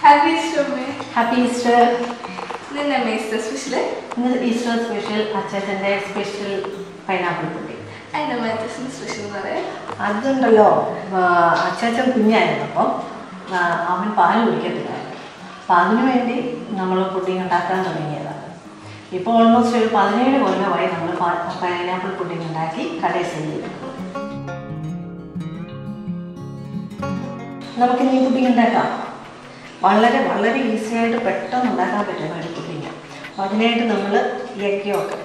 happy Easter അമ്മേ happy Easter ഇന്ന് അമ്മ ഈസ്റ്റർ സ്പെഷ്യല് ഇന്ന് ഈസ്റ്റർ സ്പെഷ്യൽ അച്ചാച്ചൻ്റെ സ്പെഷ്യൽ പൈനാപ്പിൾ പുഡിംഗ് അതിൻ്റെ അമ്മ സ്പെഷ്യൽ എന്ന് പറയാം അതുണ്ടല്ലോ ആ, അച്ചാച്ചൻ കുഞ്ഞായിരുന്നു അപ്പം ആ, അവൻ പാല് കുടിക്കത്തില്ലായിരുന്നു അപ്പം അതിനു വേണ്ടി നമ്മൾ പുഡിംഗ് ഉണ്ടാക്കാൻ തുടങ്ങിയതാണ് ഇപ്പോൾ ഓൾമോസ്റ്റ് ഒരു പതിനേഴ് കൊല്ലമായി നമ്മൾ പൈനാപ്പിൾ പുഡിംഗ് ഉണ്ടാക്കി കടയിൽ സെല് ചെയ്തു നമുക്കിനി ഈ പുഡിംഗ് ഉണ്ടാക്കാം വളരെ വളരെ ഈസി ആയിട്ട് പെട്ടെന്ന് ഉണ്ടാക്കാൻ പറ്റുന്ന ഒരു പുഡിംഗ് അപ്പോൾ അതിനായിട്ട് നമ്മൾ എഗ് യോക്ക്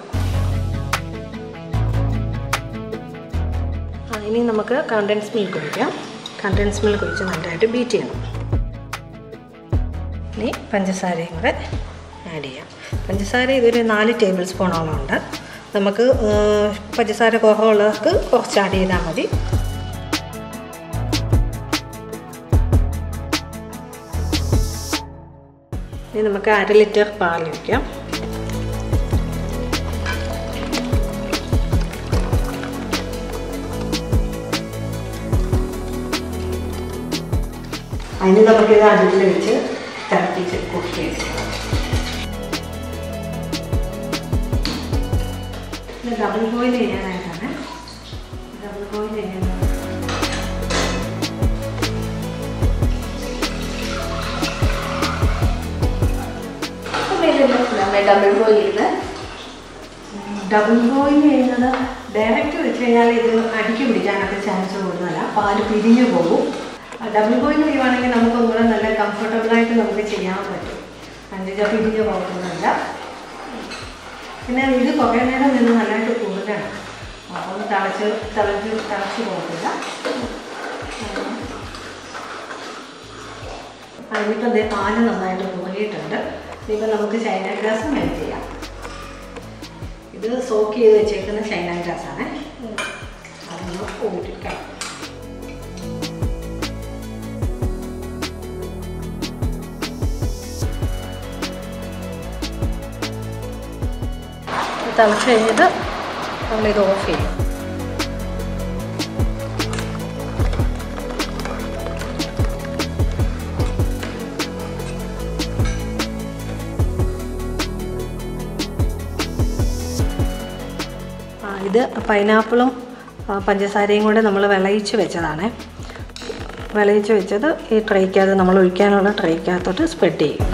ആ, ഇനി നമുക്ക് കണ്ടൻസ് മിൽക്ക് ഒഴിക്കാം കണ്ടൻസ് മിൽക്ക് ഒഴിച്ച് നല്ലതായിട്ട് ബീറ്റ് ചെയ്യണം ഇനി പഞ്ചസാരയും കൂടെ ആഡ് ചെയ്യാം പഞ്ചസാര ഇതൊരു നാല് ടേബിൾ സ്പൂണോളം ഉണ്ട് നമുക്ക് ആ, പഞ്ചസാര കുറവുള്ളവർക്ക് കുറച്ച് ആഡ് ചെയ്താൽ മതി ഇനി നമുക്ക് അര ലിറ്റർ പാൽ ഒഴിക്കാം അതിന് നമുക്കിത് അടുപ്പിൽ വെച്ച് തിളപ്പിച്ച് കുക്ക് ചെയ്ത് ഇത് ഡബിൾ ബോയിൽ ചെയ്യാനായിട്ടാണ് ഡബിൾ ബോയിൽ ചെയ്യുന്നത് അമ്മ ഡബിൾ ബോയിൽ ചെയ്യുന്നത് ഡബിൾ ബോയിൽ ചെയ്യുന്നത് ഡയറക്റ്റ് വെച്ച് കഴിഞ്ഞാൽ ഇത് അടിക്ക് പിടിക്കാനൊക്കെ ചാൻസ് കൂടുതലാണ് പാല് പിരിഞ്ഞു പോകും ഡബിൾ ബോയിൽ ചെയ്യുവാണെങ്കിൽ നമുക്ക് ഒന്നുകൂടെ നല്ല കംഫർട്ടബിളായിട്ട് നമുക്ക് ചെയ്യാൻ പറ്റും അഞ്ച് പിരിഞ്ഞു പോകുന്നില്ല പിന്നെ ഇത് കുറേ നേരം നിന്ന് നല്ലതായിട്ട് കൂടുതലാണ് അപ്പം തിളച്ച് തിളച്ച് തിളച്ച് പോകത്തില്ല അതിനിപ്പോൾ അതേ പാല് നന്നായിട്ട് കുറുകിയിട്ടുണ്ട് ഇനിയിപ്പോൾ നമുക്ക് ചൈന ഗ്രാസ് മെൽറ്റ് ചെയ്യാം ഇത് സോക്ക് ചെയ്ത് വെച്ചേക്കുന്ന ചൈന ഗ്രാസ് ആണ് അതൊന്ന് ഊറ്റിക്കാം തിളച്ച് കഴിഞ്ഞിട്ട് നമ്മളിത് ഓഫ് ചെയ്യും ആ, ഇത് പൈനാപ്പിളും ആ, പഞ്ചസാരയും കൂടെ നമ്മൾ വിളയിച്ച് വെച്ചതാണ് വിളയിച്ച് വെച്ചത് ഈ ട്രേക്കകത്ത് നമ്മൾ ഒഴിക്കാനുള്ള ട്രേക്കകത്തോട്ട് സ്പ്രെഡ് ചെയ്യും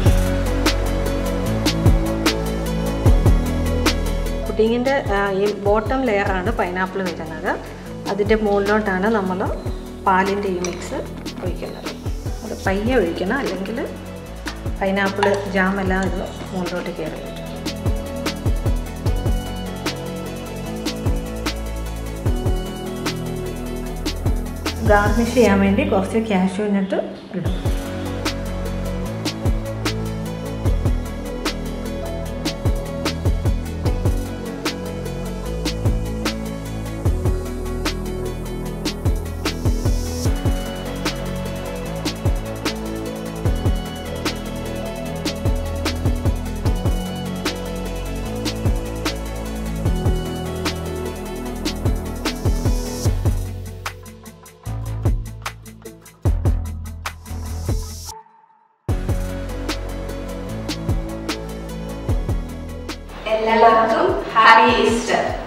പുഡിങ്ങിൻ്റെ ഈ ബോട്ടം ലെയറാണ് പൈനാപ്പിൾ വരുന്നത് അതിൻ്റെ മുകളിലോട്ടാണ് നമ്മൾ പാലിൻ്റെ ഈ മിക്സ് ഒഴിക്കുന്നത് അത് പയ്യെ ഒഴിക്കണം അല്ലെങ്കിൽ പൈനാപ്പിൾ ജാമെല്ലാം ഇത് മുകളിലോട്ട് കയറി വരും ഗാർണിഷ് ചെയ്യാൻ വേണ്ടി കുറച്ച് ക്യാഷ്യൂ നട്ട് ഇടും എല്ലാവർക്കും ഹാപ്പി ഈസ്റ്റർ